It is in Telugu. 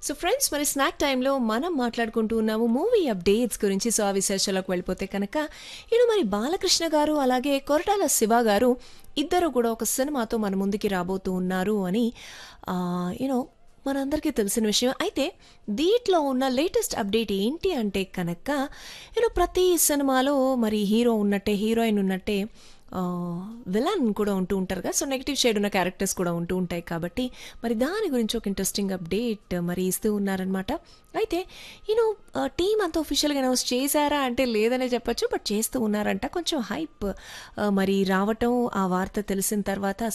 సో ఫ్రెండ్స్ మరి స్నాక్ టైంలో మనం మాట్లాడుకుంటూ ఉన్నాము మూవీ అప్డేట్స్ గురించి సో ఆ విశేషాలకు వెళ్ళిపోతే కనుక ఈయన మరి బాలకృష్ణ గారు అలాగే కొరటాల శివ గారు ఇద్దరు కూడా ఒక సినిమాతో మన ముందుకి రాబోతూ ఉన్నారు అని యూనో మనందరికీ తెలిసిన విషయం అయితే దీంట్లో ఉన్న లేటెస్ట్ అప్డేట్ ఏంటి అంటే కనుక యూనో ప్రతి సినిమాలో మరి హీరో ఉన్నట్టే హీరోయిన్ ఉన్నట్టే విలన్ కూడా ఉంటూ ఉంటారు కదా సో నెగిటివ్ షేడ్ ఉన్న క్యారెక్టర్స్ కూడా ఉంటూ ఉంటాయి కాబట్టి మరి దాని గురించి ఒక ఇంట్రెస్టింగ్ అప్డేట్ మరి ఇస్తూ ఉన్నారనమాట అయితే యూనో టీం అంతా ఒఫిషియల్గా అనౌన్స్ చేశారా అంటే లేదనే చెప్పొచ్చు బట్ చేస్తూ ఉన్నారంట కొంచెం హైప్ మరి రావటం ఆ వార్త తెలిసిన తర్వాత